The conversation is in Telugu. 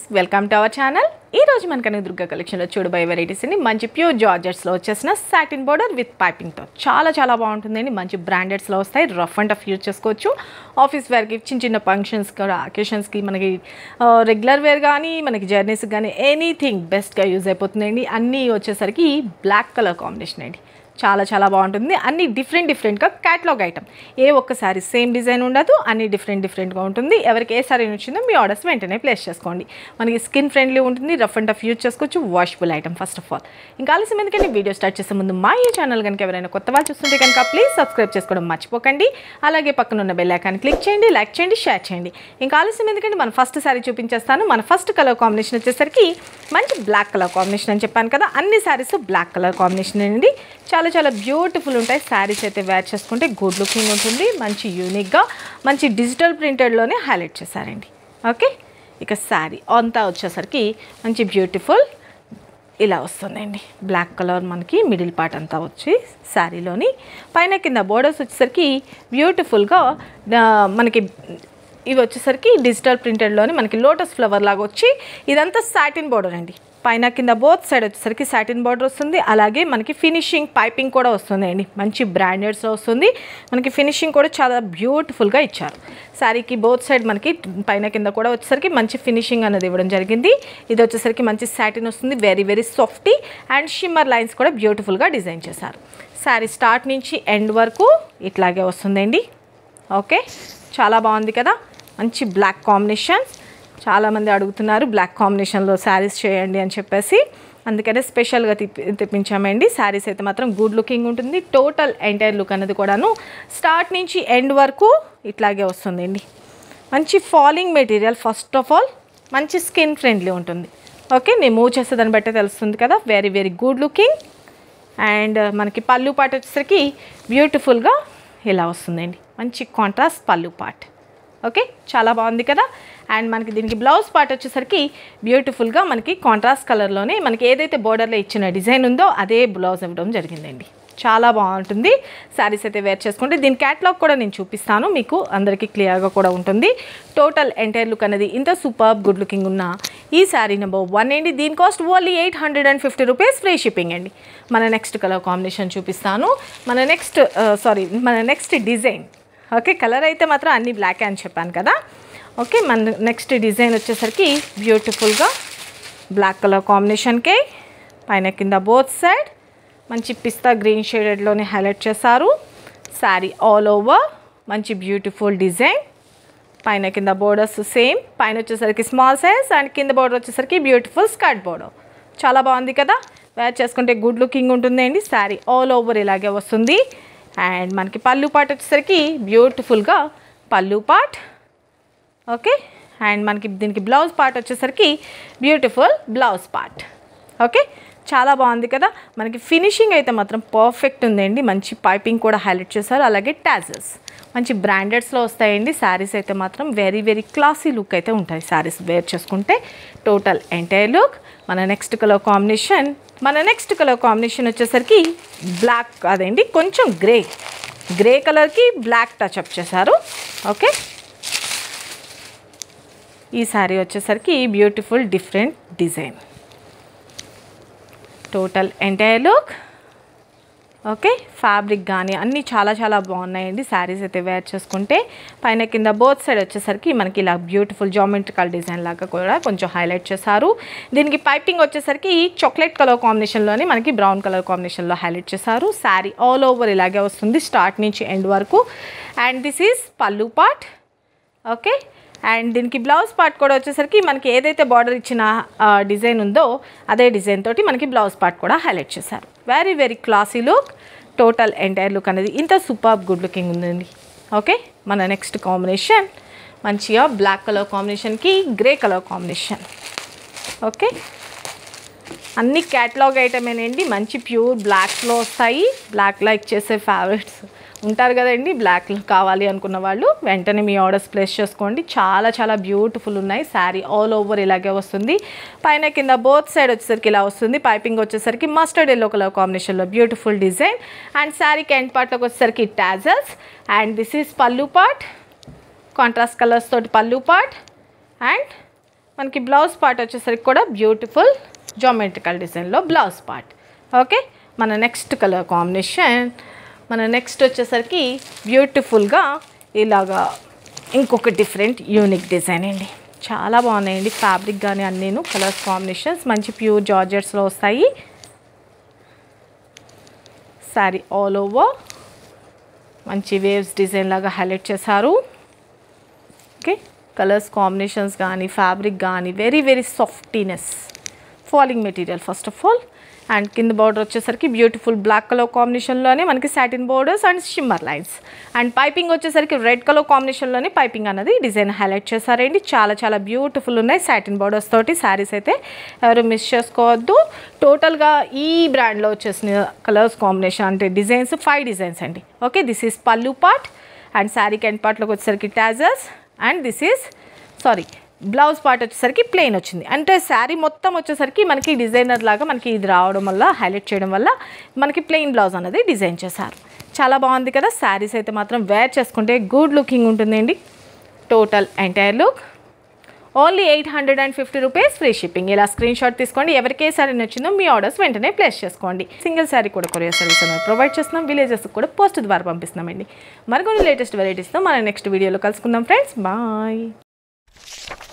వెల్కమ్ టు అవర్ ఛానల్ ఈ రోజు మనకనే దుర్గా కలెక్షన్లో చూడబోయే వెరైటీస్ అండి మంచి ప్యూర్ జార్జెట్స్లో వచ్చేసిన సాటిన్ బోర్డర్ విత్ పైపింగ్తో చాలా చాలా బాగుంటుందండి మంచి బ్రాండెడ్స్లో వస్తాయి రఫ్ అండ్ టఫ్ యూజ్ చేసుకోవచ్చు ఆఫీస్ వేర్కి చిన్న చిన్న ఫంక్షన్స్ కూడా అకేషన్స్కి మనకి రెగ్యులర్ వేర్ కానీ మనకి జర్నీస్కి కానీ ఎనీథింగ్ బెస్ట్గా యూజ్ అయిపోతుందండి అన్నీ వచ్చేసరికి బ్లాక్ కలర్ కాంబినేషన్ అండి చాలా చాలా బాగుంటుంది అన్ని డిఫరెంట్ డిఫరెంట్గా క్యాటలాగ్ ఐటమ్ ఏ ఒక్క సారీ సేమ్ డిజైన్ ఉండదు అన్ని డిఫరెంట్ డిఫరెంట్గా ఉంటుంది ఎవరికి ఏ సారీ నచ్చిందో మీ ఆర్డర్స్ వెంటనే ప్లేస్ చేసుకోండి మనకి స్కిన్ ఫ్రెండ్లీ ఉంటుంది రఫ్ అండ్ టఫ్ యూజ్ చేసుకోవచ్చు washable item first of all ఇంకా ఆలస్యం ఎందుకంటే వీడియో స్టార్ట్ చేసే ముందు మా ఈ ఛానల్ కనుక ఎవరైనా కొత్త వాళ్ళు చూస్తుంటే కనుక ప్లీజ్ సబ్స్క్రైబ్ చేసుకోవడం మర్చిపోకండి అలాగే పక్కన ఉన్న బెల్ ఐకాన్ క్లిక్ చేయండి లైక్ చేయండి షేర్ చేయండి ఇంకా ఆలస్యం ఎందుకంటే మన ఫస్ట్ సారీ చూపించేస్తాను మన ఫస్ట్ కలర్ కాంబినేషన్ వచ్చేసరికి మంచి బ్లాక్ కలర్ కాంబినేషన్ అని చెప్పాను కదా అన్ని శారీస్ బ్లాక్ కలర్ కాంబినేషన్ అండి చాలా చాలా బ్యూటిఫుల్ ఉంటాయి శారీస్ అయితే వేర్ చేసుకుంటే గుడ్ లుకింగ్ ఉంటుంది మంచి యూనిక్గా మంచి డిజిటల్ ప్రింటెడ్లోనే హైలైట్ చేశారండి ఓకే ఇక శారీ అంతా వచ్చేసరికి మంచి బ్యూటిఫుల్ ఇలా వస్తుందండి బ్లాక్ కలర్ మనకి మిడిల్ పార్ట్ అంతా వచ్చి శారీలోని పైన కింద బోర్డర్స్ వచ్చేసరికి బ్యూటిఫుల్గా మనకి ఇవి వచ్చేసరికి డిజిటల్ ప్రింటెడ్లోని మనకి లోటస్ ఫ్లవర్ లాగా వచ్చి ఇదంతా సాటిన్ బోర్డర్ అండి పైన కింద బోత్ సైడ్ వచ్చేసరికి సాటిన్ బార్డర్ వస్తుంది అలాగే మనకి ఫినిషింగ్ పైపింగ్ కూడా వస్తుంది అండి మంచి బ్రాండెడ్స్లో వస్తుంది మనకి ఫినిషింగ్ కూడా చాలా బ్యూటిఫుల్గా ఇచ్చారు శారీకి బోత్ సైడ్ మనకి పైన కింద కూడా వచ్చేసరికి మంచి ఫినిషింగ్ అనేది ఇవ్వడం జరిగింది ఇది వచ్చేసరికి మంచి సాటిన్ వస్తుంది very very softy and shimmer lines కూడా బ్యూటిఫుల్గా డిజైన్ చేశారు శారీ స్టార్ట్ నుంచి ఎండ్ వరకు ఇట్లాగే వస్తుందండి ఓకే చాలా బాగుంది కదా మంచి బ్లాక్ కాంబినేషన్స్ చాలామంది అడుగుతున్నారు బ్లాక్ కాంబినేషన్లో శారీస్ చేయండి అని చెప్పేసి అందుకనే స్పెషల్గా తిప్పి తెప్పించామండి శారీస్ అయితే మాత్రం గుడ్ లుకింగ్ ఉంటుంది టోటల్ ఎంటైర్ లుక్ అనేది కూడాను స్టార్ట్ నుంచి ఎండ్ వరకు ఇట్లాగే వస్తుందండి మంచి falling material first of all మంచి స్కిన్ ఫ్రెండ్లీ ఉంటుంది ఓకే నేను మూవ్ చేస్తే దాన్ని బట్టే తెలుస్తుంది కదా very very good looking and మనకి పళ్ళు పాట వచ్చేసరికి బ్యూటిఫుల్గా ఇలా వస్తుందండి మంచి కాంట్రాస్ట్ పళ్ళు పాట్ ఓకే చాలా బాగుంది కదా అండ్ మనకి దీనికి బ్లౌజ్ పార్ట్ వచ్చేసరికి బ్యూటిఫుల్గా మనకి కాంట్రాస్ట్ కలర్లోనే మనకి ఏదైతే బోర్డర్లో ఇచ్చిన డిజైన్ ఉందో అదే బ్లౌజ్ ఇవ్వడం జరిగిందండి చాలా బాగుంటుంది శారీస్ అయితే వేర్ చేసుకుంటే దీని క్యాట్లాగ్ కూడా నేను చూపిస్తాను మీకు అందరికీ క్లియర్గా కూడా ఉంటుంది టోటల్ ఎంటైర్ లుక్ అనేది ఇంత సూపర్ గుడ్ లుకింగ్ ఉన్న ఈ శారీ నెంబర్ వన్ అండి దీని cost only eight hundred and fifty rupees free shipping అండి మన నెక్స్ట్ కలర్ కాంబినేషన్ చూపిస్తాను మన నెక్స్ట్ సారీ మన నెక్స్ట్ డిజైన్ ఓకే కలర్ అయితే మాత్రం అన్ని బ్లాక్ అని చెప్పాను కదా ఓకే మన నెక్స్ట్ డిజైన్ వచ్చేసరికి బ్యూటిఫుల్గా బ్లాక్ కలర్ కాంబినేషన్కే పైన కింద బోత్ సైడ్ మంచి పిస్తా గ్రీన్ షేడెడ్లోనే హైలైట్ చేశారు శారీ ఆల్ ఓవర్ మంచి బ్యూటిఫుల్ డిజైన్ పైన కింద బోర్డర్స్ సేమ్ పైన వచ్చేసరికి స్మాల్ సైజ్ అండ్ కింద బోర్డర్ వచ్చేసరికి బ్యూటిఫుల్ స్కర్ట్ బోర్డర్ చాలా బాగుంది కదా వేర్ చేసుకుంటే గుడ్ లుకింగ్ ఉంటుందండి శారీ ఆల్ ఓవర్ ఇలాగే వస్తుంది అండ్ మనకి పళ్ళు పాట్ వచ్చేసరికి బ్యూటిఫుల్గా పళ్ళు పాట్ ఓకే అండ్ మనకి దీనికి బ్లౌజ్ పార్ట్ వచ్చేసరికి బ్యూటిఫుల్ బ్లౌజ్ పార్ట్ ఓకే చాలా బాగుంది కదా మనకి ఫినిషింగ్ అయితే మాత్రం పర్ఫెక్ట్ ఉందండి మంచి పైపింగ్ కూడా హైలైట్ చేశారు అలాగే టాజల్స్ మంచి బ్రాండెడ్స్లో వస్తాయండి శారీస్ అయితే మాత్రం వెరీ వెరీ క్లాసీ లుక్ అయితే ఉంటాయి శారీస్ వేర్ చేసుకుంటే టోటల్ ఎంటైర్ లుక్ మన నెక్స్ట్ కలర్ కాంబినేషన్ మన నెక్స్ట్ కలర్ కాంబినేషన్ వచ్చేసరికి బ్లాక్ అదేంటి కొంచెం గ్రే గ్రే కలర్కి బ్లాక్ టచ్ అప్ చేశారు ఓకే ఈ శారీ వచ్చేసరికి beautiful different design total entire look okay fabric కానీ అన్నీ చాలా చాలా బాగున్నాయండి శారీస్ అయితే వేర్ చేసుకుంటే పైన కింద బోత్ సైడ్ వచ్చేసరికి మనకి ఇలా బ్యూటిఫుల్ జామెట్రికల్ డిజైన్ లాగా కూడా కొంచెం హైలైట్ చేశారు దీనికి పైపింగ్ వచ్చేసరికి చాక్లెట్ కలర్ కాంబినేషన్లోనే మనకి బ్రౌన్ కలర్ కాంబినేషన్లో హైలైట్ చేశారు శారీ ఆల్ ఓవర్ ఇలాగే వస్తుంది స్టార్ట్ నుంచి ఎండ్ వరకు and this is pallu part okay and దీనికి బ్లౌజ్ పార్ట్ కూడా వచ్చేసరికి మనకి ఏదైతే బార్డర్ ఇచ్చిన డిజైన్ ఉందో అదే డిజైన్ తోటి మనకి బ్లౌజ్ పార్ట్ కూడా హైలైట్ చేశారు very very classy look total entire look అనేది ఇంత సూపర్ గుడ్ లుకింగ్ ఉందండి ఓకే మన నెక్స్ట్ కాంబినేషన్ మంచిగా బ్లాక్ కలర్ కాంబినేషన్కి గ్రే కలర్ కాంబినేషన్ ఓకే అన్ని క్యాటలాగ్ ఐటమేనండి మంచి ప్యూర్ బ్లాక్లో వస్తాయి బ్లాక్ లైక్ చేసే ఫేవరెట్స్ ఉంటారు కదండి బ్లాక్ కావాలి అనుకున్న వాళ్ళు వెంటనే మీ ఆర్డర్స్ ప్లేస్ చేసుకోండి చాలా చాలా బ్యూటిఫుల్ ఉన్నాయి శారీ ఆల్ ఓవర్ ఇలాగే వస్తుంది పైన కింద బోత్ సైడ్ వచ్చేసరికి ఇలా వస్తుంది పైపింగ్ వచ్చేసరికి మస్టర్డ్ ఎల్లో కలర్ కాంబినేషన్లో బ్యూటిఫుల్ డిజైన్ అండ్ శారీకి ఎండ్ పార్ట్లోకి వచ్చేసరికి tassels and this is pallu part contrast colours తోటి పల్లు పార్ట్ అండ్ మనకి బ్లౌజ్ పార్ట్ వచ్చేసరికి కూడా బ్యూటిఫుల్ జామెట్రికల్ డిజైన్లో బ్లౌజ్ పార్ట్ ఓకే మన నెక్స్ట్ కలర్ కాంబినేషన్ మన నెక్స్ట్ వచ్చేసరికి బ్యూటిఫుల్గా ఇలాగా ఇంకొక డిఫరెంట్ యూనిక్ డిజైన్ అండి చాలా బాగున్నాయండి ఫ్యాబ్రిక్ కానీ అన్నీను కలర్స్ కాంబినేషన్స్ మంచి ప్యూర్ జార్జెట్స్లో వస్తాయి శారీ ఆల్ ఓవర్ మంచి వేవ్స్ డిజైన్ లాగా హైలైట్ చేశారు ఓకే కలర్స్ కాంబినేషన్స్ కానీ ఫ్యాబ్రిక్ కానీ very very softiness falling material first of all and కింద బార్డర్ వచ్చేసరికి బ్యూటిఫుల్ బ్లాక్ కలర్ కాంబినేషన్లోనే మనకి satin borders and shimmer lines and piping వచ్చేసరికి రెడ్ కలర్ కాంబినేషన్లోనే పైపింగ్ అన్నది డిజైన్ హైలైట్ చేశారండి చాలా చాలా బ్యూటిఫుల్ ఉన్నాయి సాటిన్ బోర్డర్స్ తోటి శారీస్ అయితే ఎవరు మిస్ చేసుకోవద్దు టోటల్గా ఈ బ్రాండ్లో వచ్చేసిన కలర్స్ కాంబినేషన్ అంటే డిజైన్స్ ఫైవ్ డిజైన్స్ అండి okay this is pallu part and sari కెంట్ పార్ట్లోకి వచ్చేసరికి tassels and this is sorry blouse part వచ్చేసరికి ప్లెయిన్ వచ్చింది అంటే శారీ మొత్తం వచ్చేసరికి మనకి డిజైనర్ లాగా మనకి ఇది రావడం వల్ల హైలైట్ చేయడం వల్ల మనకి ప్లెయిన్ బ్లౌజ్ అనేది డిజైన్ చేశారు చాలా బాగుంది కదా శారీస్ అయితే మాత్రం వేర్ చేసుకుంటే గుడ్ లుకింగ్ ఉంటుందండి total entire look only eight hundred and fifty rupees free shipping ఇలా స్క్రీన్ షాట్ తీసుకోండి ఎవరికి ఏ శారీ నచ్చిందో మీ ఆర్డర్స్ వెంటనే ప్లేస్ చేసుకోండి సింగిల్ శారీ కూడా కొరియర్ సర్వీస్ అనేది ప్రొవైడ్ చేస్తున్నాం విలేజెస్ కూడా పోస్ట్ ద్వారా పంపిస్తున్నామండి మరికొన్ని లేటెస్ట్ వెరైటీస్తో మన నెక్స్ట్ వీడియోలో కలుసుకుందాం ఫ్రెండ్స్ బాయ్